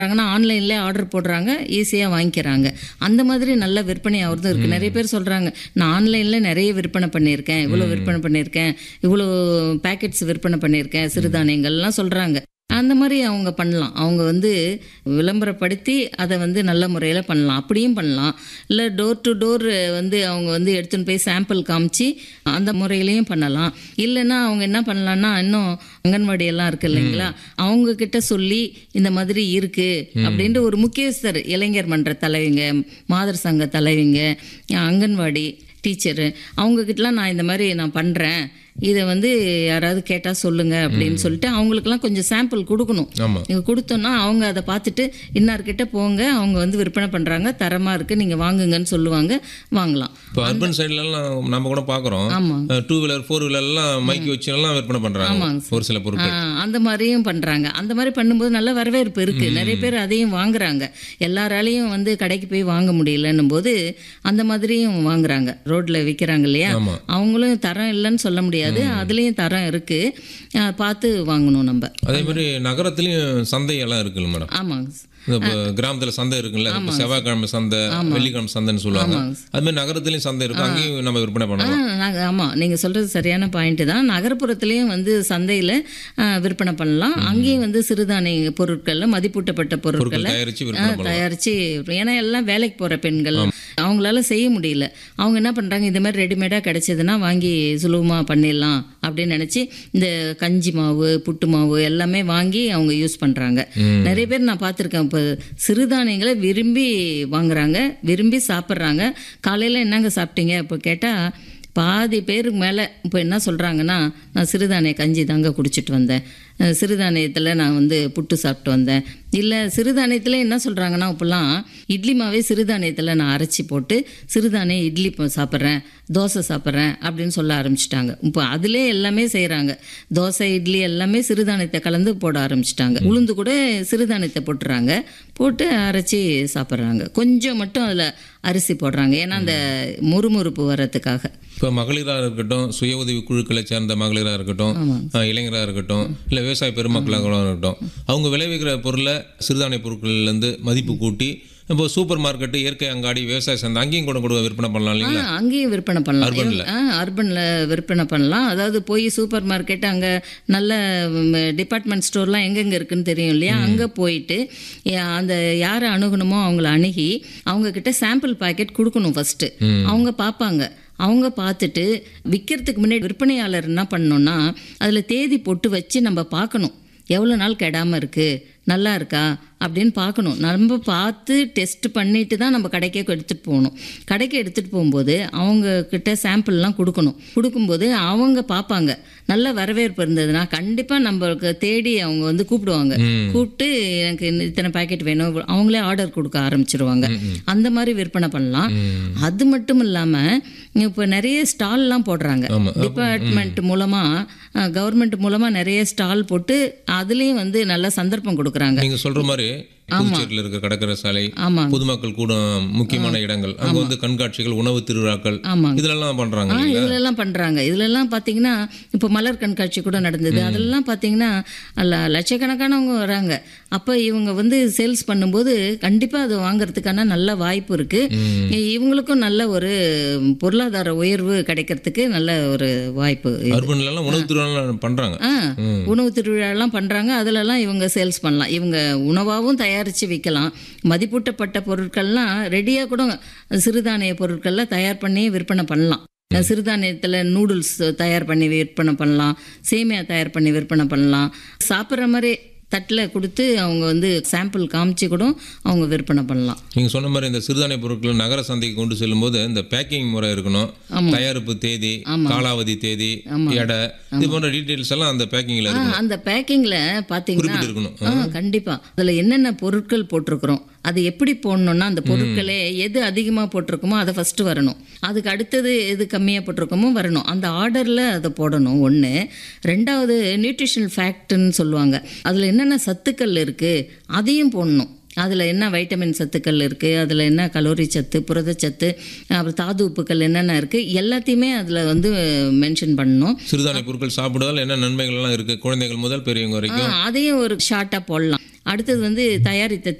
ஆனா ஆன்லைன்ல ஆர்டர் போடுறாங்க ஈஸியா வாங்கிக்கிறாங்க அந்த மாதிரி நல்ல விற்பனை ஆகுறதும் இருக்கு நிறைய பேர் சொல்றாங்க நான் ஆன்லைன்ல நிறைய விற்பனை பண்ணியிருக்கேன் இவ்வளவு விற்பனை பண்ணியிருக்கேன் இவ்வளோ பேக்கெட்ஸ் விற்பனை பண்ணியிருக்கேன் சிறுதானியங்கள்லாம் சொல்றாங்க அந்த மாதிரி அவங்க பண்ணலாம் அவங்க வந்து விளம்பரப்படுத்தி அதை வந்து நல்ல முறையில் பண்ணலாம் அப்படியும் பண்ணலாம் இல்லை டோர் டு டோர் வந்து அவங்க வந்து எடுத்துன்னு போய் சாம்பிள் காமிச்சு அந்த முறையிலையும் பண்ணலாம் இல்லைன்னா அவங்க என்ன பண்ணலாம்னா இன்னும் அங்கன்வாடி எல்லாம் இருக்கு இல்லைங்களா அவங்க கிட்ட சொல்லி இந்த மாதிரி இருக்கு அப்படின்ட்டு ஒரு முக்கியஸ்தர் இளைஞர் மன்ற தலைவிங்க மாதர் சங்க தலைவிங்க அங்கன்வாடி டீச்சரு அவங்கக்கிட்டலாம் நான் இந்த மாதிரி நான் பண்ணுறேன் இதை வந்து யாராவது கேட்டால் சொல்லுங்க அப்படின்னு சொல்லிட்டு அவங்களுக்கெல்லாம் கொஞ்சம் சாம்பிள் கொடுக்கணும் ஆமாம் நீங்கள் கொடுத்தோன்னா அவங்க அதை பார்த்துட்டு இன்னார்கிட்ட போங்க அவங்க வந்து விற்பனை பண்ணுறாங்க தரமாக இருக்குது நீங்கள் வாங்குங்கன்னு சொல்லுவாங்க வாங்கலாம் இப்போ அர்பன் சைட்லலாம் நம்ம கூட பார்க்குறோம் ஆமாம் டூ வீலர் ஃபோர் வீலர்லாம் மைக் வச்சு எல்லாம் விற்பனை பண்ணுறாங்க ஆமாங்க ஒரு சில பொருட்கள் அந்த மாதிரியும் பண்ணுறாங்க அந்த மாதிரி பண்ணும்போது நல்ல வரவேற்பு இருக்குது நிறைய பேர் அதையும் வாங்குறாங்க எல்லாராலையும் வந்து கடைக்கு போய் வாங்க முடியலன்னும் போது அந்த மாதிரியும் வாங்குறாங்க ரோட்டில் விற்கிறாங்க இல்லையா ஆமா. அவங்களும் தரம் இல்லைன்னு சொல்ல முடியாது அதுலேயும் தரம் இருக்குது பார்த்து வாங்கணும் நம்ம அதே மாதிரி நகரத்துலயும் சந்தை எல்லாம் இருக்குல்ல மேடம் ஆமாங்க இந்த இப்போ கிராமத்துல சந்தை இருக்குல்ல இப்போ செவ்வாய்க்கிழமை சந்தை வெள்ளிக்கிழமை சந்தைன்னு சொல்லுவாங்க அது மாதிரி நகரத்துலயும் சந்தை இருக்கும் அங்கேயும் நம்ம விற்பனை பண்ணலாம் நாங்கள் ஆமாம் நீங்கள் சொல்கிறது சரியான பாயிண்ட்டு தான் நகர்ப்புறத்துலேயும் வந்து சந்தையில் விற்பனை பண்ணலாம் அங்கேயும் வந்து சிறுதானிய பொருட்களில் மதிப்பூட்டப்பட்ட பொருட்கள் பொருட்களை தயாரிச்சு விற்பனை பண்ணலாம் தயாரித்து ஏன்னா எல்லாம் வேலைக்கு போகிற பெண்கள் அவங்களால செய்ய முடியல அவங்க என்ன பண்ணுறாங்க இந்த மாதிரி ரெடிமேடாக கிடைச்சதுன்னா வாங்கி சுலபமாக பண்ணிடலாம் அப்படின்னு நினச்சி இந்த கஞ்சி மாவு புட்டு மாவு எல்லாமே வாங்கி அவங்க யூஸ் பண்ணுறாங்க நிறைய பேர் நான் பார்த்துருக்கேன் இப்போ சிறுதானியங்களை விரும்பி வாங்குறாங்க விரும்பி சாப்பிட்றாங்க காலையில் என்னங்க சாப்பிட்டீங்க இப்போ கேட்டால் பாதி பேருக்கு மேலே இப்போ என்ன சொல்கிறாங்கன்னா நான் சிறுதானிய கஞ்சி தாங்க குடிச்சிட்டு வந்தேன் அஹ் சிறுதானியத்தில் நான் வந்து புட்டு சாப்பிட்டு வந்தேன் இல்லை சிறுதானியத்தில் என்ன சொல்கிறாங்கன்னா இப்போல்லாம் இட்லி மாவே சிறுதானியத்தில் நான் அரைச்சி போட்டு சிறுதானிய இட்லி இப்போ சாப்பிட்றேன் தோசை சாப்பிட்றேன் அப்படின்னு சொல்ல ஆரம்பிச்சிட்டாங்க இப்போ அதிலே எல்லாமே செய்கிறாங்க தோசை இட்லி எல்லாமே சிறுதானியத்தை கலந்து போட ஆரம்பிச்சிட்டாங்க உளுந்து கூட சிறுதானியத்தை போட்டுறாங்க போட்டு அரைச்சி சாப்பிட்றாங்க கொஞ்சம் மட்டும் அதில் அரிசி போடுறாங்க ஏன்னா அந்த முறுமுறுப்பு வர்றதுக்காக இப்போ மகளிராக இருக்கட்டும் சுய உதவி குழுக்களை சேர்ந்த மகளிராக இருக்கட்டும் அஹ், இளைஞராக இருக்கட்டும் இல்லை விவசாய பெருமக்களாக இருக்கட்டும் அவங்க விளைவிக்கிற பொருளை சிறுதானிய பொருட்கள்லேருந்து மதிப்பு கூட்டி இப்போ சூப்பர் மார்க்கெட்டு இயற்கை அங்காடி விவசாய சந்தை அங்கேயும் கூட கூட விற்பனை பண்ணலாம் இல்லைங்களா ஆ, அங்கேயும் விற்பனை பண்ணலாம் அர்பன்ல? ஆ அர்பனில் விற்பனை பண்ணலாம் அதாவது போய் சூப்பர் மார்க்கெட் அங்கே நல்ல டிபார்ட்மெண்ட் ஸ்டோர்லாம் எங்கெங்கே இருக்குன்னு தெரியும் இல்லையா அங்கே போயிட்டு யா- அந்த யாரை அணுகணுமோ அவங்கள அணுகி அவங்க கிட்ட சாம்பிள் பாக்கெட் கொடுக்கணும் ஃபர்ஸ்ட் அவங்க பார்ப்பாங்க அவங்க பார்த்துட்டு விற்கிறதுக்கு முன்னாடி விற்பனையாளர் என்ன பண்ணணும்னா அதில் தேதி போட்டு வச்சு நம்ம பார்க்கணும் எவ்வளோ நாள் கெடாமல் இருக்குது நல்லா இருக்கா அப்படின்னு பார்க்கணும் நம்ம பார்த்து டெஸ்ட் பண்ணிட்டு தான் நம்ம கடைக்கே எடுத்துகிட்டு போகணும் கடைக்கு எடுத்துகிட்டு போகும்போது அவங்க கிட்ட சாம்பிள்லாம் கொடுக்கணும் கொடுக்கும்போது அவங்க பார்ப்பாங்க நல்ல வரவேற்பு இருந்ததுன்னா கண்டிப்பாக நம்மளுக்கு தேடி அவங்க வந்து கூப்பிடுவாங்க கூப்பிட்டு எனக்கு இந்த- இத்தனை பாக்கெட் வேணும் அவங்களே ஆர்டர் கொடுக்க ஆரம்பிச்சிருவாங்க அந்த மாதிரி விற்பனை பண்ணலாம் அது மட்டும் இல்லாமல் இப்போ நிறைய ஸ்டால்லாம் போடுறாங்க ஆமா. டிபார்ட்மெண்ட் மூலமாக கவர்மெண்ட் மூலமாக நிறைய ஸ்டால் போட்டு அதுலேயும் வந்து நல்ல சந்தர்ப்பம் கொடுக்குறாங்க நீங்க சொல்ற மாதிரி புதுச்சேரியில் இருக்க கடற்கரை சாலை ஆமாங்க பொதுமக்கள் கூடும் முக்கியமான இடங்கள் அங்க வந்து கண்காட்சிகள் உணவு திருவிழாக்கள் ஆமாங்க இதெல்லாம் பண்றாங்க ஆ இல்லைங்களா? இதுலெல்லாம் பண்ணுறாங்க இதுலெல்லாம் பார்த்தீங்கன்னா இப்போ மலர் கண்காட்சி கூட நடந்தது அதெல்லாம் பார்த்தீங்கன்னா ல- லட்சக்கணக்கானவங்க வராங்க அப்போ இவங்க வந்து சேல்ஸ் பண்ணும்போது கண்டிப்பாக அது வாங்குறதுக்கான நல்ல வாய்ப்பு இருக்குது இவங்களுக்கும் நல்ல ஒரு பொருளாதார உயர்வு கிடைக்கிறதுக்கு நல்ல ஒரு வாய்ப்பு அர்பன்ல எல்லாம் உணவு திருவிழா பண்றாங்க ஆ உணவு திருவிழாலாம் பண்ணுறாங்க அதிலலாம் இவங்க சேல்ஸ் பண்ணலாம் இவங்க உணவாகவும் தயாரித்து விற்கலாம் மதிப்பூட்டப்பட்ட பொருட்கள்லாம் ரெடியாக கூட சிறுதானிய பொருட்கள்லாம் தயார் பண்ணி விற்பனை பண்ணலாம் சிறுதானியத்தில் நூடுல்ஸ் தயார் பண்ணி விற்பனை பண்ணலாம் சேமியா தயார் பண்ணி விற்பனை பண்ணலாம் சாப்பிட்ற மாதிரி தட்டில் கொடுத்து அவங்க வந்து சாம்பிள் காமிச்சு கூட அவங்க விற்பனை பண்ணலாம் நீங்க சொன்ன மாதிரி இந்த சிறுதானிய பொருட்களை நகர சந்தைக்கு கொண்டு செல்லும்போது இந்த பேக்கிங் முறை இருக்கணும் தயாரிப்பு தேதி காலாவதி தேதி எடை இது போன்ற டீடைல்ஸ் எல்லாம் அந்த பேக்கிங்ல ஆ, இருக்கணும் அந்த பேக்கிங்கில் பார்த்தீங்கன்னா குறிப்பிட்டு இருக்கணும் ஆ கண்டிப்பா அதுல என்னென்ன பொருட்கள் போட்டிருக்கிறோம் அது எப்படி போடணும்னா அந்த பொருட்களே எது அதிகமாக போட்டிருக்குமோ அதை ஃபர்ஸ்ட் வரணும் அதுக்கு அடுத்தது எது கம்மியாக போட்டிருக்கோமோ வரணும் அந்த ஆர்டரில் அதை போடணும் ஒன்று ரெண்டாவது நியூட்ரிஷனல் ஃபேக்ட்னு சொல்லுவாங்க அதில் என்னென்ன சத்துக்கள் இருக்குது அதையும் போடணும் அதில் என்ன வைட்டமின் சத்துக்கள் இருக்குது அதில் என்ன கலோரி சத்து புரதச்சத்து அப்புறம் தாது உப்புக்கள் என்னென்ன இருக்குது எல்லாத்தையுமே அதில் வந்து மென்ஷன் பண்ணணும் சிறுதானிய பொருட்கள் சாப்பிடுவதால் என்ன நன்மைகள் எல்லாம் இருக்கு குழந்தைகள் முதல் பெரியவங்க ஆ, வரைக்கும் அதையும் ஒரு ஷார்ட்டாக போடலாம் அடுத்தது வந்து தயாரித்த